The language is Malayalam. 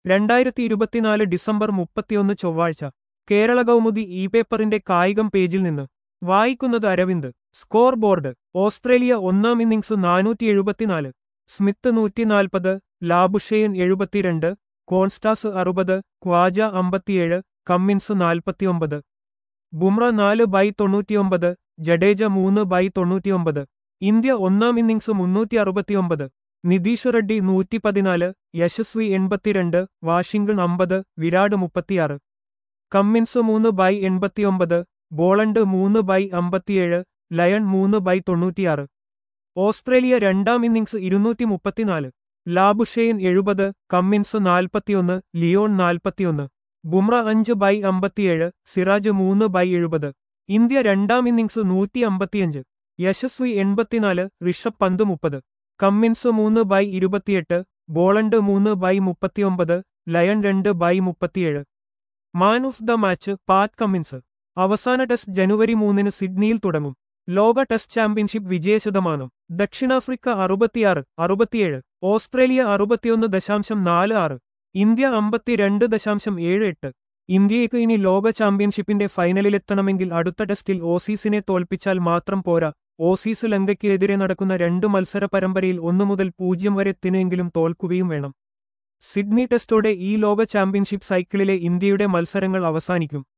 രണ്ടായിരത്തി ഇരുപത്തിനാല് ഡിസംബർ മുപ്പത്തിയൊന്ന് ചൊവ്വാഴ്ച കേരള കൗമുദി ഇ പേപ്പറിന്റെ കായികം പേജിൽ നിന്ന് വായിക്കുന്നത് അരവിന്ദ് സ്കോർ ബോർഡ് ഓസ്ട്രേലിയ ഒന്നാം ഇന്നിംഗ്സ് നാനൂറ്റി എഴുപത്തിനാല് സ്മിത്ത് നൂറ്റിനാൽപ്പത് ലാബുഷെയൻ എഴുപത്തിരണ്ട് കോൺസ്റ്റാസ് അറുപത് ക്വാജ അമ്പത്തിയേഴ് കമ്മിൻസ് നാൽപ്പത്തിയൊമ്പത് ബുംറ നാല് ബൈ തൊണ്ണൂറ്റിയൊമ്പത് ജഡേജ മൂന്ന് ബൈ തൊണ്ണൂറ്റിയൊമ്പത് ഇന്ത്യ ഒന്നാം ഇന്നിംഗ്സ് മുന്നൂറ്റി അറുപത്തിയൊമ്പത് നിതീഷ് റെഡ്ഡി നൂറ്റി പതിനാല് യശസ്വി എൺപത്തിരണ്ട് വാഷിംഗ്ടൺ അമ്പത് വിരാട് മുപ്പത്തിയാറ് കമ്മിൻസ് മൂന്ന് ബൈ എൺപത്തിയൊമ്പത് ബോളണ്ട് മൂന്ന് ബൈ അമ്പത്തിയേഴ് ലയൺ മൂന്ന് ബൈ തൊണ്ണൂറ്റിയാറ് ഓസ്ട്രേലിയ രണ്ടാം ഇന്നിംഗ്സ് ഇരുന്നൂറ്റി മുപ്പത്തിനാല് ലാബുഷെയിൻ എഴുപത് കമ്മിൻസ് നാൽപ്പത്തിയൊന്ന് ലിയോൺ നാൽപ്പത്തിയൊന്ന് ബുംറ അഞ്ച് ബൈ അമ്പത്തിയേഴ് സിറാജ് മൂന്ന് ബൈ എഴുപത് ഇന്ത്യ രണ്ടാം ഇന്നിംഗ്സ് നൂറ്റി അമ്പത്തിയഞ്ച് യശസ്വി എൺപത്തിനാല് ഋഷഭ് പന്ത് മുപ്പത് കമ്മിൻസ് മൂന്ന് ബൈ ഇരുപത്തിയെട്ട് ബോളണ്ട് മൂന്ന് ബൈ മുപ്പത്തിയൊമ്പത് ലയൺ രണ്ട് ബൈ മുപ്പത്തിയേഴ് man of the match Pat Cummins അവസാന ടെസ്റ്റ് ജനുവരി മൂന്നിന് സിഡ്നിയിൽ തുടങ്ങും ലോക ടെസ്റ്റ് ചാമ്പ്യൻഷിപ്പ് വിജയശതമാനം ദക്ഷിണാഫ്രിക്ക അറുപത്തിയാറ് അറുപത്തിയേഴ് ഓസ്ട്രേലിയ അറുപത്തിയൊന്ന് ദശാംശം നാല് ആറ് ഇന്ത്യ അമ്പത്തിരണ്ട് ദശാംശം ഏഴ് എട്ട് ഇന്ത്യയ്ക്ക് ഇനി ലോക ചാമ്പ്യൻഷിപ്പിന്റെ ഫൈനലിലെത്തണമെങ്കിൽ അടുത്ത ടെസ്റ്റിൽ ഓസീസിനെ തോൽപ്പിച്ചാൽ മാത്രം പോരാ ഓസീസ് ലങ്കയ്ക്കെതിരെ നടക്കുന്ന രണ്ട് മത്സര പരമ്പരയിൽ ഒന്നു മുതൽ പൂജ്യം വരെ എത്തിനെങ്കിലും തോൽക്കുകയും വേണം സിഡ്നി ടെസ്റ്റോടെ ഈ ലോക ചാമ്പ്യൻഷിപ്പ് സൈക്കിളിലെ ഇന്ത്യയുടെ മത്സരങ്ങൾ അവസാനിക്കും